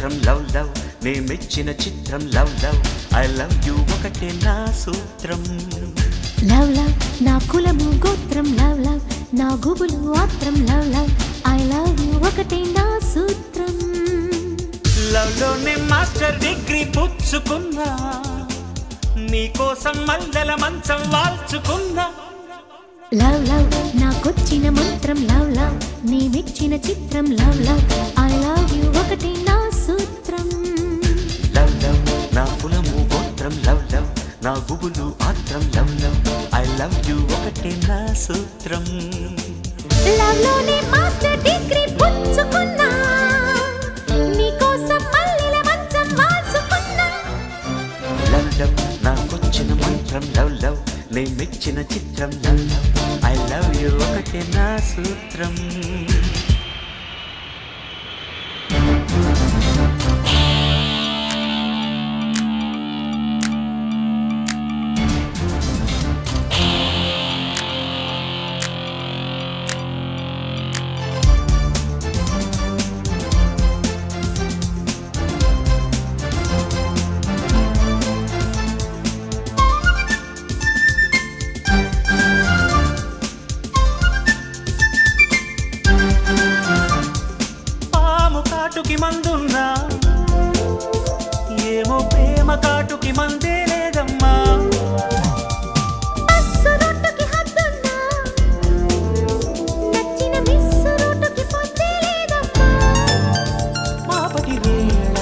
చిత్రం love love నే మెచ్చిన చిత్రం love love I love you ఒకటే నా సూత్రం లవ్ లవ్ నా కులము గోత్రం లవ్ లవ్ నా గుబులు ఆత్రం love love I love you ఒకటే నా సూత్రం లవ్ లోనే మాస్టర్ డిగ్రీ పుచ్చుకున్నా నీకోసం మల్లెల మంచం వాల్చుకున్నా లవ్ లవ్ నాకొచ్చిన మంత్రం లవ్ లవ్ నీ మెచ్చిన చిత్రం love love I love you ఒకటే నా సూత్రం లవ్ లవ్ నా కులము గోత్రం లవ్ లవ్ నా గుబులు ఆత్రం love love I love you ఒకటే నా సూత్రం లవ్ లోనే మాస్టర్ డిగ్రీ పుచ్చుకున్నా నీకోసం మల్లెల మంచం వాల్చుకున్నా లవ్ లవ్ నాకొచ్చిన మంత్రం లవ్ లవ్ నే మెచ్చిన చిత్రం love love I love you ఒకటే నా సూత్రం పాము కాటుకి మందున్నా ఏమో ప్రేమ కాటుకి మందే లేదమ్మా బస్సు రూటుకి హద్దున్నా నచ్చిన మిస్సు రూటుకి పొద్దే లేదమ్మా మాపటి వేళ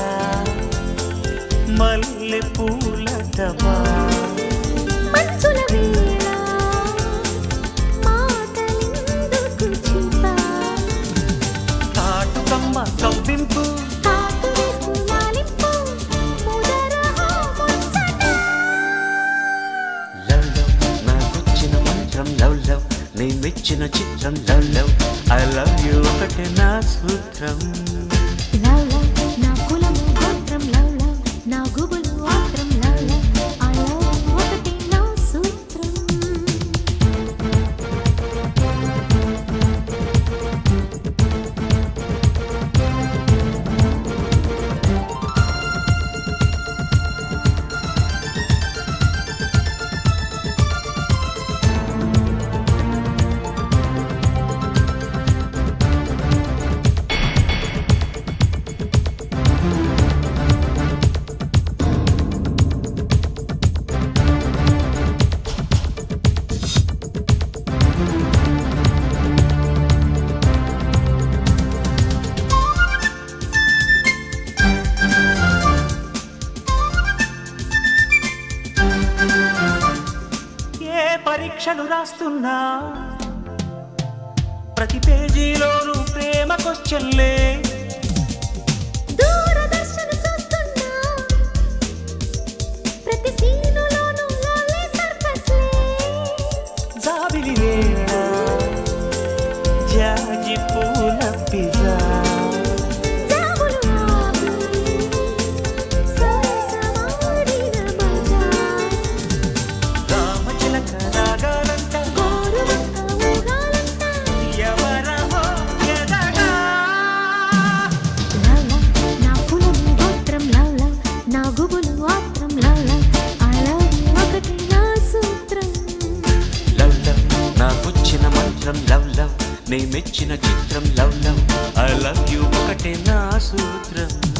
మల్లె పూల డబ్బా మంచుల వేళ మాటలెందుకు చింతా కాటుకమ్మ కవ్వింపు కాటు వేస్తూ లాలింపు ముదరహో ముచ్చట లవ్ లవ్ నాకొచ్చిన మంత్రం లవ్ లవ్ నీ మెచ్చిన చిత్రం love love I love you ఒకటే నా సూత్రం లవ్ లవ్ నా కులము గోత్రం లవ్ లవ్ నా గుబులు ఆత్రం లవ్ లవ్ ఐ లవ్ ఒకటి నా సూత్రం ఏ పరీక్షలు రాస్తున్నా ప్రతి పేజీలోనూ ప్రేమ క్వశ్చన్లే దూరదర్శన చూస్తున్నా ప్రతి సీనులోనూ లవ్లీ సర్కస్లే జాబిలి వేళ జాజి పూల పిజా జాబులు ఆపి సరసమాడిన మజా రామచిలక రాగాలంట గోరువంక ఊగాలంట ఎవరహో ఎదగా లవ్ లవ్ నా కులము గోత్రం లవ్ లవ్ నా గుబులు ఆత్రం love love I love you ఒకటి నా సూత్రం లవ్ లవ్ నాకొచ్చిన మంత్రం లవ్ లవ్ నే మెచ్చిన చిత్రం love love I love you ఒకటే నా సూత్రం